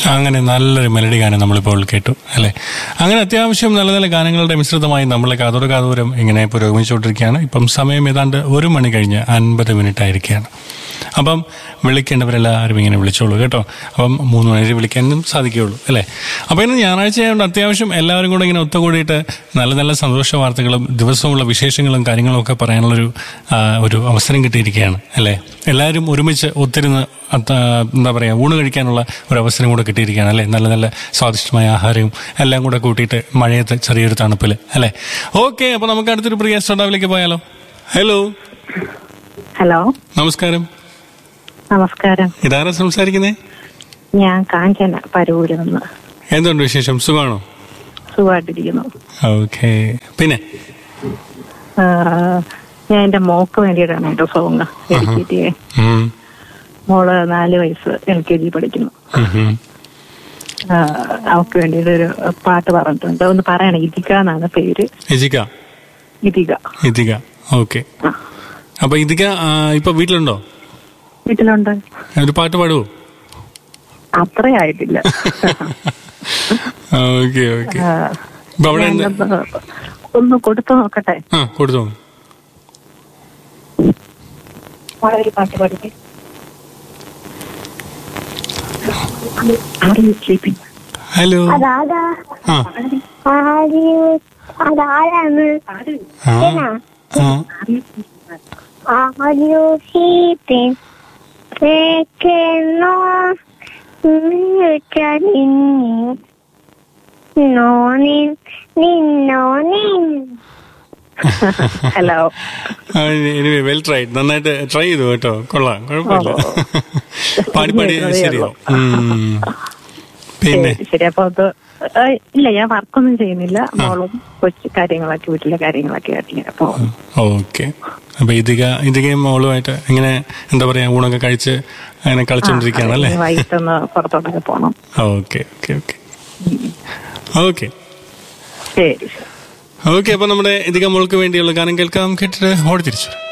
അങ്ങനെ നല്ലൊരു മെലഡി ഗാനം നമ്മളിപ്പോൾ കേട്ടു അല്ലെ അങ്ങനെ അത്യാവശ്യം നല്ല നല്ല ഗാനങ്ങളുടെ മിശ്രിതമായി നമ്മളെ കാതോട് കാതോരം ഇങ്ങനെ പുരോഗമിച്ചുകൊണ്ടിരിക്കുകയാണ് ഇപ്പം സമയം ഏതാണ്ട് ഒരു മണി കഴിഞ്ഞ് അൻപത് മിനിറ്റ് ആയിരിക്കുകയാണ് അപ്പം വിളിക്കേണ്ടവരെല്ലാവരും ഇങ്ങനെ വിളിച്ചോളൂ കേട്ടോ അപ്പം മൂന്ന് മണി വരെ വിളിക്കാനും സാധിക്കുകയുള്ളൂ അല്ലേ അപ്പം ഇന്ന് ഞായറാഴ്ച ആയതുകൊണ്ട് അത്യാവശ്യം എല്ലാവരും കൂടെ ഇങ്ങനെ ഒത്തുകൂടിയിട്ട് നല്ല നല്ല സന്തോഷ വാർത്തകളും ദിവസമുള്ള വിശേഷങ്ങളും കാര്യങ്ങളും ഒക്കെ പറയാനുള്ളൊരു ആ, ഒരു അവസരം കിട്ടിയിരിക്കുകയാണ് അല്ലേ എല്ലാവരും ഒരുമിച്ച് ഒത്തിരുന്ന് അത്ത- എന്താ പറയുക ഊണ് കഴിക്കാനുള്ള ഒരു അവസരം കൂടെ കിട്ടിയിരിക്കുകയാണ് അല്ലേ നല്ല നല്ല സ്വാദിഷ്ടമായ ആഹാരവും എല്ലാം കൂടെ കൂട്ടിയിട്ട് മഴയത്ത് ചെറിയൊരു തണുപ്പിൽ അല്ലേ ഓക്കെ അപ്പോൾ നമുക്ക് അടുത്തൊരു പ്രിയ സ്റ്റാർട്ടാവിലേക്ക് പോയാലോ ഹലോ ഹലോ നമസ്കാരം നമസ്കാരം ഇതാരാ സംസാരിക്കുന്നേ ഞാൻ കാഞ്ചന പരൂരിൽ നിന്ന് എന്തുണ്ട് വിശേഷം സുഖമാണോ സുഖമായിട്ടിരിക്കുന്നു ഓക്കെ പിന്നെ ആ, ഞാൻ എന്റെ മോക്ക് വേണ്ടിയിട്ടാണ് കേട്ടോ സോങ് എഴുതിയിട്ട് ഉം. മോള് നാല് വയസ്സ് എൽ കെ ജി പഠിക്കുന്നു ഉം ഉം. ആ, അവക്ക് വേണ്ടിയിട്ട് ഒരു പാട്ട് പറഞ്ഞിട്ടുണ്ട് ഒന്ന് പറയണേ ഇതിക എന്നാണ് പേര് ഇജിക ഇതിക ഇതിക ഓക്കെ ആ, അപ്പൊ ഇതിക ആ, ഇപ്പൊ വീട്ടിലുണ്ടോ വീട്ടിലുണ്ട് ഒരു പാട്ട് പാടുവോ അത്രയായിട്ടില്ല ഓക്കെ ഓക്കെ ആ, ഇപ്പൊ അവിടെ എന്ത്- ഞാനൊന്ന് ഒന്ന് കൊടുത്തു നോക്കട്ടെ ആ കൊടുത്തോ മോളെ ഒരു പാട്ട് പഠിക്കേ Are you sleeping? ഹലോ അതാരാ ആ ആര് അതാരാണ് ആ ആ Are you sleeping? കേൾക്കുന്നോ നോനി നിന്നോനി ഹലോ എനിവേ വെൽ ട്രൈ നന്നായിട്ട് ട്രൈ ചെയ്തു കേട്ടോ കൊള്ളാം കുഴപ്പമില്ല പാടി പാടി ശരിയാവും ഉം. പിന്നെ ശരി, ശരി അപ്പൊ അത് ആ, ഇല്ല ഞാൻ വർക്കൊന്നും ചെയ്യുന്നില്ല മോളും കൊച്ചു കാര്യങ്ങളൊക്കെ വീട്ടിലെ കാര്യങ്ങളൊക്കെ ആയിട്ട് ഇങ്ങനെ പോകും ഓക്കെ അപ്പൊ ഇതിക ഇതികയും മോളുമായിട്ട് ഇങ്ങനെ എന്താ പറയാ ഊണൊക്കെ കഴിച്ച് അങ്ങനെ കളിച്ചോണ്ടിരിക്കുകയാണ് അല്ലേ വൈകിട്ടൊന്ന് പുറത്തോട്ടൊക്കെ പോണം ഓക്കെ ഓക്കെ ഓക്കെ ഓക്കെ ശരി ശരി ഓക്കെ അപ്പൊ നമ്മുടെ ഇതിക മോൾക്ക് വേണ്ടിയുള്ള ഗാനം കേൾക്കാം കേട്ടിട്ട് ഓടി തിരിച്ചു വരാം